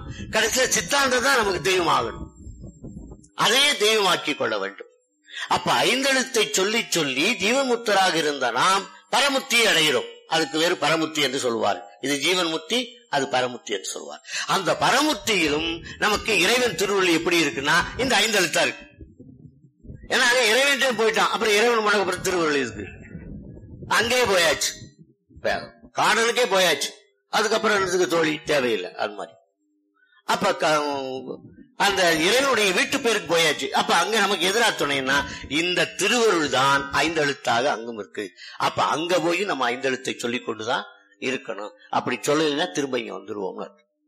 கடைசியில சித்தாந்தம் தான் நமக்கு தெய்வம் ஆகணும் அதையே தெய்வமாக்கி கொள்ள வேண்டும் அப்ப ஐந்தெழுத்தை சொல்லி சொல்லி ஜீவன்முத்தராக இருந்த நாம் பரமுத்தியை அடைகிறோம் அதுக்கு வேறு பரமுத்தி என்று சொல்வார் இது ஜீவன் முத்தி அது பரமுத்தி என்று சொல்வார் அந்த பரமுத்தியிலும் நமக்கு இறைவன் திருவள்ளி எப்படி இருக்குன்னா இந்த ஐந்தெழுத்தா இருக்கு ஏன்னா அங்க இறைவன்கிட்ட போயிட்டான் அப்புறம் இறைவன் மனக்கு அப்புறம் திருவள்ளி இருக்கு அங்கே போயாச்சு காடலுக்கே போயாச்சு அதுக்கப்புறம் என்னத்துக்கு தோழி தேவையில்லை அது மாதிரி அப்ப க- அந்த இறைவனுடைய வீட்டு பேருக்கு போயாச்சு அப்ப அங்க நமக்கு எதிரா துணைன்னா இந்த திருவருள் தான் ஐந்தெழுத்தாக அங்கும் இருக்கு அப்ப அங்க போய் நம்ம ஐந்தெழுத்தை சொல்லிக் கொண்டுதான் இருக்கணும் அப்படி சொல்லலைன்னா திரும்ப இங்க வந்துருவோம்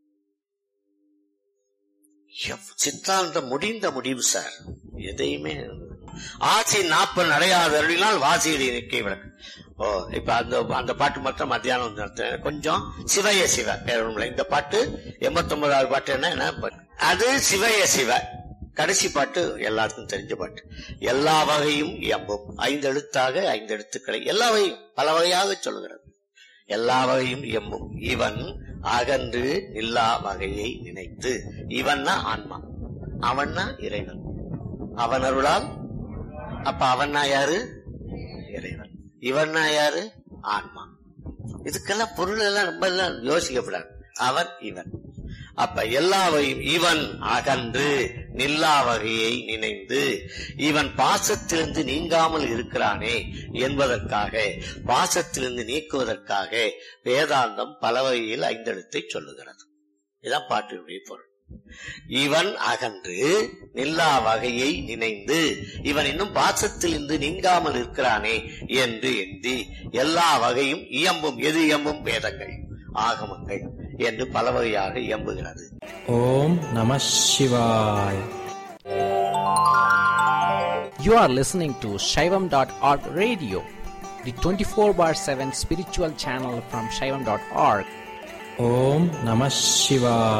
சித்தாந்தம் முடிந்த முடிவு சார் எதையுமே ஆசி நாப்பன் அடையாத அருளினால் வாசியடி நிற்கை விளக்கு ஓ இப்ப அந்த அந்த பாட்டு மட்டும் மத்தியானம் நடத்துறேன். கொஞ்சம் சிவய சிவ வேற ஒண்ணும் இல்ல. இந்த பாட்டு எண்பத்தி ஒன்பதாவது பாட்டு என்ன என்ன பாட்டு? அது சிவய சிவ கடைசி பாட்டு எல்லாருக்கும் தெரிஞ்ச பாட்டு எல்லா வகையும் எம்பும் ஐந்து எழுத்தாக ஐந்து எழுத்துக்களை எல்லா வகையும் பல வகையாக சொல்லுகிறது எல்லா வகையும் எம்பும் இவன் அகன்று நில்லா வகையை நினைத்து இவன்னா ஆன்மா அவன்னா இறைவன் அவன் அருளால் அப்ப அவன்னா யாரு இறைவன் இவன்னா யாரு ஆன்மா இதுக்கெல்லாம் பொருள் எல்லாம் ரொம்ப எல்லாம் யோசிக்கப்படாது அவன் இவன் அப்ப எல்லாவையும் இவன் அகன்று நில்லா வகையை நினைந்து இவன் பாசத்திலிருந்து நீங்காமல் இருக்கிறானே என்பதற்காக பாசத்திலிருந்து நீக்குவதற்காக வேதாந்தம் பல வகையில் ஐந்தெழுத்தை சொல்லுகிறது இதான் பாட்டினுடைய பொருள் இவன் அகன்று நில்லா வகையை நினைந்து இவன் இன்னும் பாசத்திலிருந்து நீங்காமல் இருக்கிறானே என்று எண்ணி எல்லா வகையும் இயம்பும் எது இயம்பும் வேதங்கள் ஆகமங்கள் என்று பல வகையாக இயம்புகிறது ஓம் நம சிவாய் You are listening to Shaivam.org radio, the 24 bar 7 spiritual channel from Shaivam.org. ஓம் நம சிவாய்